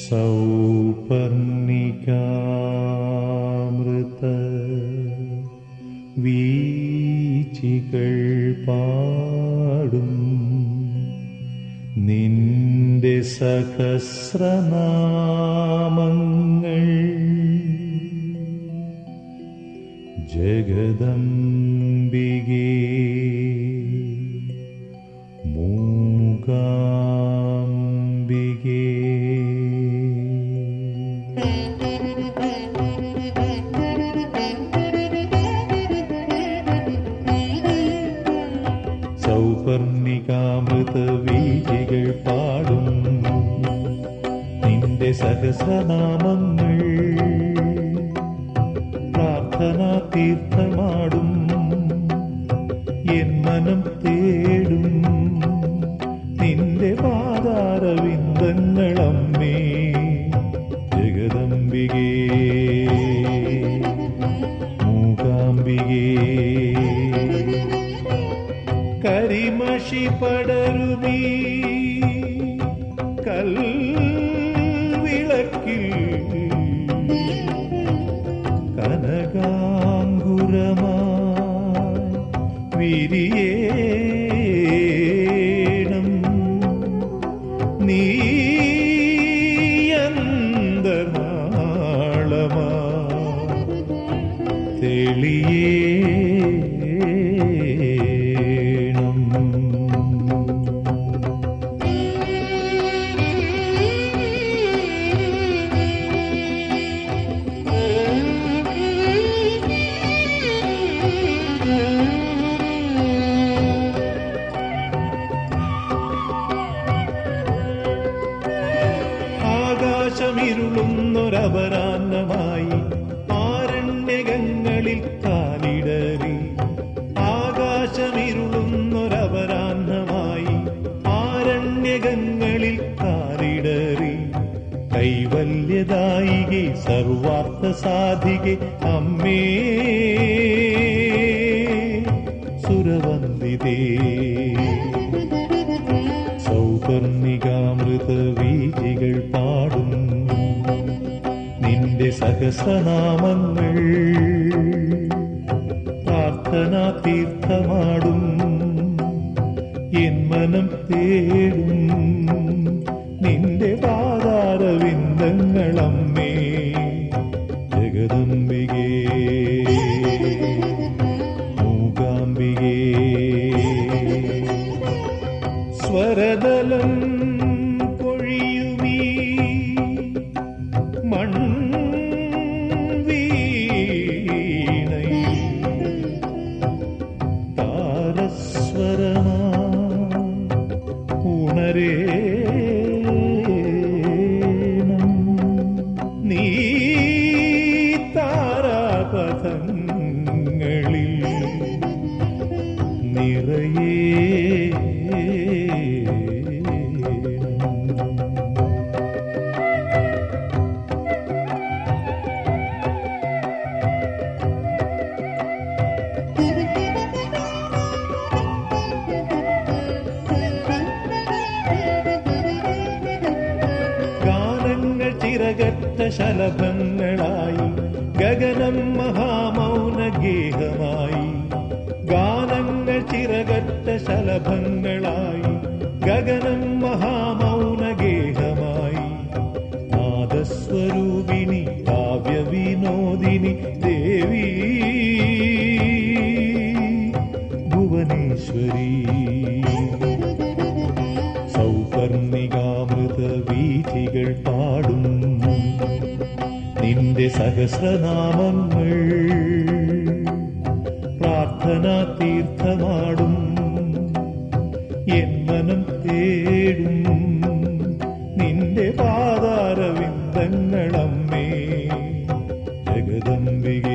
സൗപർണികാമൃത വീച്ചികൾ പാടും നിന്റെ സഹസ്രനാമങ്ങൾ ജഗദംബികേ മൂകാംബികേ സൗപർണികാമൃത വീജികൾ പാടും നിന്റെ സഹസ്രനാമങ്ങൾ പ്രാർത്ഥനാ തീർത്ഥമാടും എൻ മനം തേടും നിന്റെ പാതാരവിന്ദങ്ങളമ്മേ ജഗദംബികേ മൂകാംബികേ കരിമഷി പടരുമീ കൽവിളക്കിൽ കനകാങ്കുരമായി വിരിയേണം നീയന്തനാളമാ തെളിയേണം ആകാശമിരുളുന്നൊരപരാന്നമായി ആരണ്യകങ്ങളിൽ കാലിടറി ആകാശമിരുളുന്നൊരപരാന്നമായി ആരണ്യകങ്ങളിൽ കാലിടറി കൈവല്യദായികെ സർവാർത്ഥ സാധികെ അമ്മേ സുരവന്ദിതേ സൗപർണികാമൃത വീജികൾ പാടും നിന്റെ സഹസ്രനാമങ്ങൾ പ്രാർത്ഥനാ തീർത്ഥമാടും എൻ മനം തേടും നിന്റെ പാതാരവിന്ദങ്ങളമ്മേ ജഗദംബികേ മൂകാംബികേ സ്വരതലം പൊഴിയുമീ മൺവീണൈ താരസ്വരമാ ഉണരേണം നീ താരാപഥങ്ങളിൽ നിറയേ ഗാനങ്ങൾ ചിറകറ്റ ശലഭങ്ങളായി ഗഗനം മഹാമൗന ഗേഹമായി ഗാനങ്ങൾ ചിറകറ്റ ശലഭങ്ങളായി ഗഗനം മഹാമൗന ഗേഹമായി നാദസ്വരൂപിണി കാവ്യവിനോദിനി ദേവി ഭുവനേശ്വരി സൗപർണികാമൃത വീഥികൾ പാടും നിന്റെ സഹസ്രനാമങ്ങൾ പ്രാർത്ഥനാ തീർത്ഥമാടും എൻ മനം തേടും നിന്റെ പാതാരവിന്ദങ്ങളമ്മേ ജഗദംബികേ